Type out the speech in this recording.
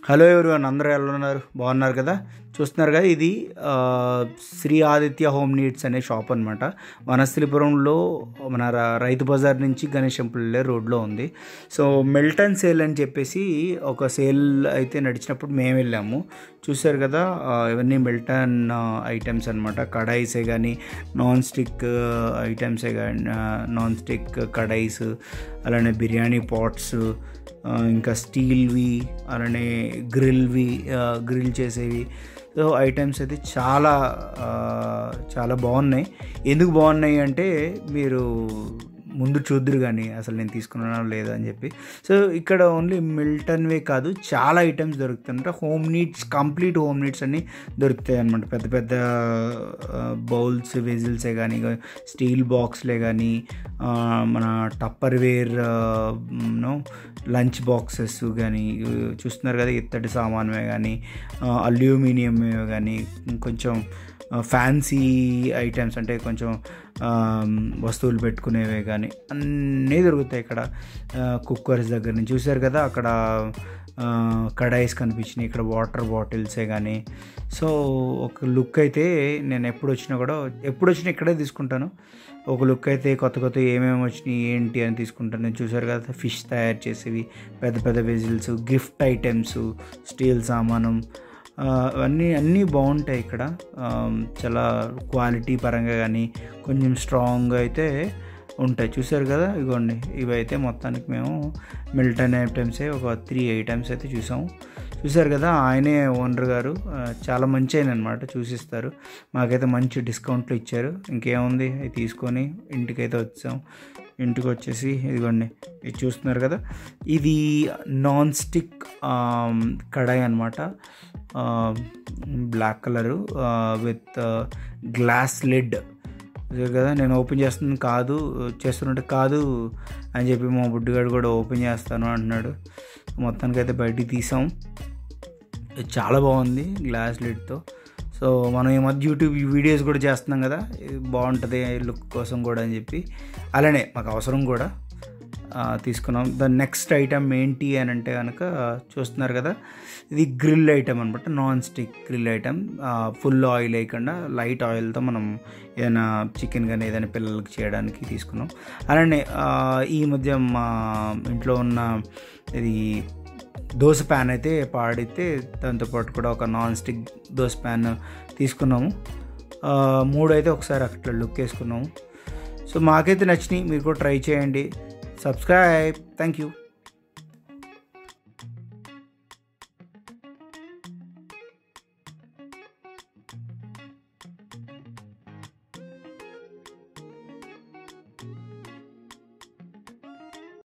hello everyone అందరూ ఎలా ఉన్నారు బాగున్నారు కదా చూస్తున్నారు కదా ఇది ఆ, శ్రీ ఆదిత్య హోమ్ నీడ్స్ అనే షాప్ అనమాట వనస్థలిపురంలో మన ర- రైతు బజార్ నుంచి గణేష్ టెంపుల్ వెళ్ళే రోడ్లో ఉంది సో మిల్టన్ సేల్ అని చెప్పేసి ఒక సేల్ అయితే నడిచినప్పుడు మేము వెళ్ళాము చూసారు కదా ఆ, ఇవన్నీ మిల్టన్ ఐటమ్స్ అనమాట కడాయిసే కానీ నాన్ స్టిక్ ఐటమ్సే కానీ నాన్ స్టిక్ కడాయిస్ అలానే బిర్యానీ పాట్స్ ఆ, ఇంకా స్టీల్వి అలానే గ్రిల్వి గ్రిల్ చేసేవి సో ఐటమ్స్ అయితే చాలా ఆ, చాలా బాగున్నాయి ఎందుకు బాగున్నాయి అంటే మీరు ముందు చూద్దరు కానీ అసలు నేను తీసుకున్నానా లేదా అని చెప్పి సో ఇక్కడ ఓన్లీ మిల్టన్వే కాదు చాలా ఐటమ్స్ దొరుకుతాయి అంటే home needs complete home needs అన్నీ దొరుకుతాయి అనమాట పెద్ద పెద్ద బౌల్స్ వెజిల్సే కానీ స్టీల్ బాక్స్లే కానీ ఆ, మన టప్పర్ వేర్ నో లంచ్ బాక్సెస్ కానీ చూస్తున్నారు కదా ఇత్తడి సామాన్వే కానీ అల్యూమినియంవే కానీ కొంచెం ఫ్యాన్సీ ఐటమ్స్ అంటే కొంచెం ఆ, వస్తువులు పెట్టుకునేవే కానీ అన్నీ దొరుకుతాయి ఇక్కడ కుక్కర్స్ దగ్గర నుంచి చూసారు కదా అక్కడ ఆ, కడాయిస్ కనిపించినాయి ఇక్కడ వాటర్ బాటిల్సే కానీ సో ఒక లుక్ అయితే నేను ఎప్పుడు వచ్చినా కూడా ఎప్పుడు వచ్చినా ఇక్కడే తీసుకుంటాను ఒక లుక్ అయితే కొత్త కొత్త ఏమేమి వచ్చినాయి ఏంటి అని తీసుకుంటాను నేను చూసారు కదా ఫిష్ తయారు చేసేవి పెద్ద పెద్ద వెజిల్స్ గిఫ్ట్ ఐటమ్స్ స్టీల్ సామానం ఆ, అన్నీ అన్నీ బాగుంటాయి ఇక్కడ ఆ, చాలా క్వాలిటీ పరంగా కానీ కొంచెం స్ట్రాంగ్గా అయితే ఉంటాయి చూసారు కదా ఇగోండి ఇవైతే మొత్తానికి మేము మిల్టన్ ఐటమ్సే ఒక త్రీ ఐటమ్స్ అయితే చూసాము చూసారు కదా ఆయనే ఓనర్ గారు ఆ, చాలా మంచి ఆయన అనమాట చూసిస్తారు మాకైతే మంచి డిస్కౌంట్లు ఇచ్చారు ఇంకేముంది ఇది తీసుకొని ఇంటికైతే వచ్చాం ఇంటికి వచ్చేసి ఇదిగోండి ఇది చూస్తున్నారు కదా ఇది నాన్ స్టిక్ ఆమ్, కడాయి అనమాట black colour with glass lid చూసారు కదా నేను ఓపెన్ చేస్తున్నాను కాదు చేస్తున్నట్టు కాదు అని చెప్పి మా బుడ్డిగాడు కూడా ఓపెన్ చేస్తాను అంటున్నాడు మొత్తానికి అయితే బయటికి తీసాం ఇది చాలా బాగుంది గ్లాస్ లిడ్తో సో మనం ఈ మధ్య యూట్యూబ్ వీడియోస్ కూడా చేస్తున్నాం కదా ఇది బాగుంటుంది లుక్ కోసం కూడా అని చెప్పి అలానే మాకు అవసరం కూడా ఆ, తీసుకున్నాం ద నెక్స్ట్ ఐటమ్ ఏంటి అని అంటే కనుక చూస్తున్నారు కదా ఇది గ్రిల్ ఐటమ్ అనమాట non stick grill item full oil వేయకుండా లైట్ ఆయిల్తో మనం ఏదైనా చికెన్ కానీ ఏదైనా పిల్లలకి చేయడానికి తీసుకున్నాం అలానే ఆ, ఈ మధ్య మా ఇంట్లో ఉన్న ఇది దోశ ప్యాన్ అయితే పాడితే దాంతోపాటు కూడా ఒక నాన్ స్టిక్ దోశ ప్యాన్ తీసుకున్నాము ఆ, మూడు అయితే ఒకసారి అట్లా లుక్ వేసుకున్నాము సో మాకైతే నచ్చినాయి మీరు కూడా ట్రై చేయండి సబ్స్క్రైబ్ థ్యాంక్ యూ